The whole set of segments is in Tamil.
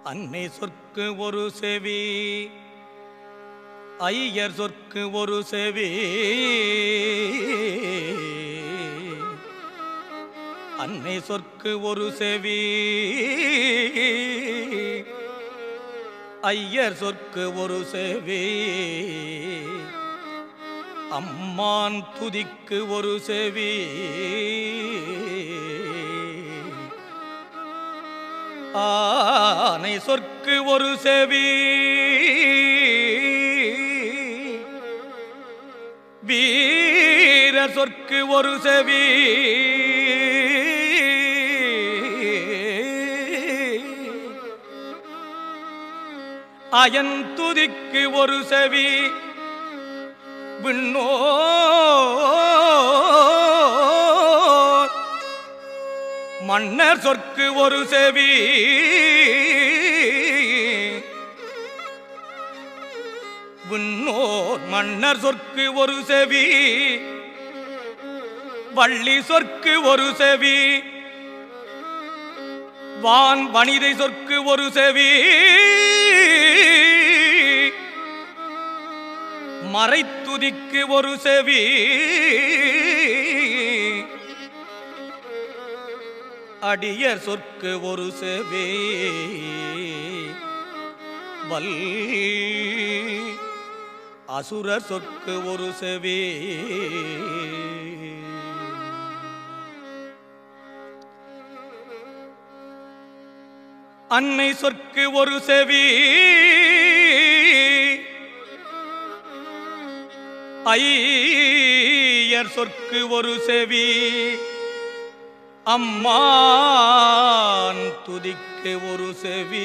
அன்னை சொற்கு ஒரு செவி ஐயர் சொற்கு ஒரு செவி அன்னை சொற்கு ஒரு செவி ஐயர் சொற்கு ஒரு செவி அம்மான் துதிக்கு ஒரு செவி ஆனை சொற்கு ஒரு செவி வீர சொற்கு ஒரு செவி அயன் துதிக்கு ஒரு செவி விண்ணோ மன்னர் சொற்கு ஒரு செவி விண்ணோர் மன்னர் சொற்கு ஒரு செவி வள்ளி சொற்கு ஒரு செவி வான் வனிதை சொற்கு ஒரு செவி மறைத்துதிக்கு ஒரு செவி அடியர் சொற்கு ஒரு செவி வல் அசுரர் சொற்கு ஒரு செவி அன்னை சொற்கு ஒரு செவி ஐயர் சொற்கு ஒரு செவி அம்மான் துதிக்கு ஒரு செவி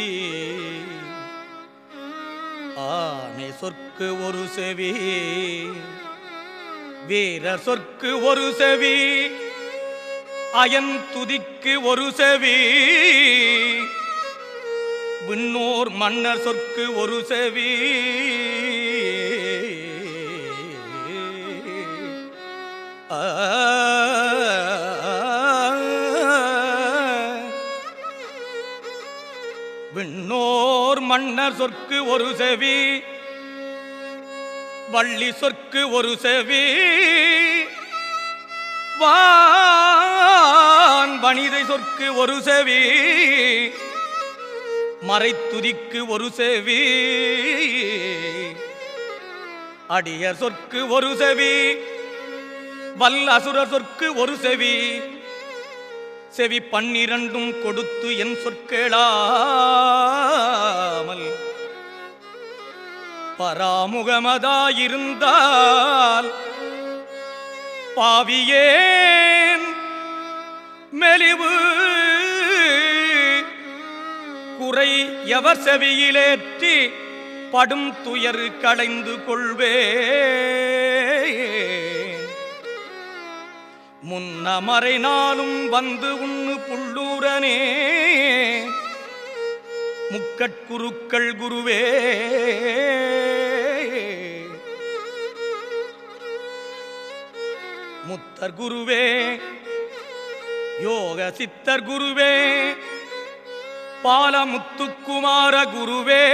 ஆனை சொற்கு ஒரு செவி வீர சொற்கு ஒரு செவி அயன் துதிக்கு ஒரு செவி விண்ணோர் மன்னர் சொற்கு ஒரு செவி விண்ணோர் மன்னர் சொற்கு ஒரு செவி வள்ளி சொற்கு ஒரு செவி வான் வனிதை சொற்கு ஒரு செவி மறைத்துதிக்கு ஒரு செவி அடியர் சொற்கு ஒரு செவி வல்ல அசுரர் சொற்கு ஒரு செவி செவி பன்னிரண்டும் கொடுத்து என் சொற்கேளாமல் பராமுகமதாயிருந்தால் பாவியேன் மெலிவு குறை எவர் செவியிலேற்றி படும் துயர் களைந்து கொள்வே முன்னமறை நாளும் வந்து உண்ணு புள்ளூரனே முக்கட்குருக்கள் குருவே முத்தர் குருவே யோக சித்தர் குருவே பாலமுத்துக்குமார குருவே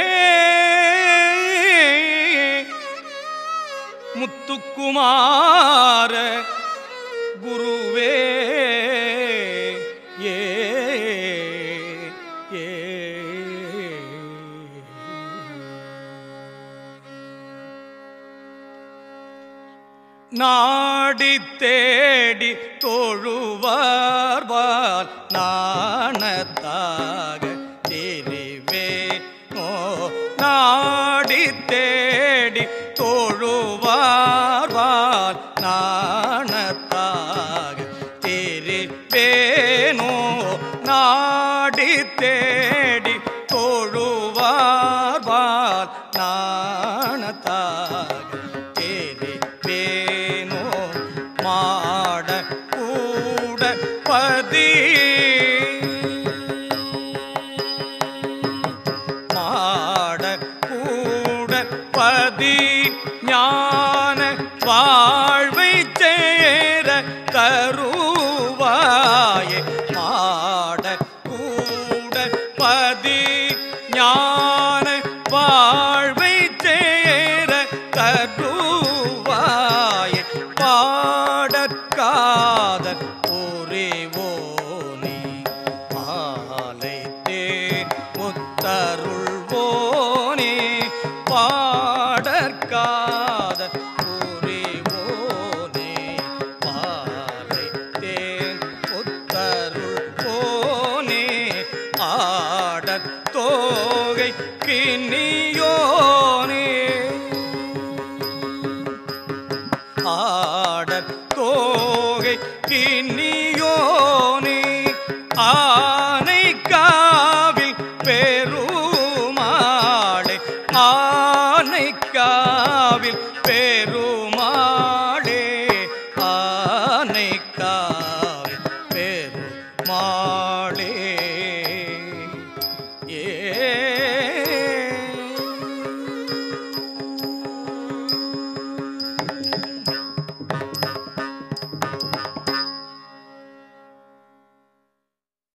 முத்துக்குமார குருவே ஏ ஏ நாடி தேடி தொழுவார்வார் நாணத்தாக தெரிவே ஓ நாடி தேடி தொழுவார்வார் நாணத்தாக தெரிவேனோ நாடி தேடி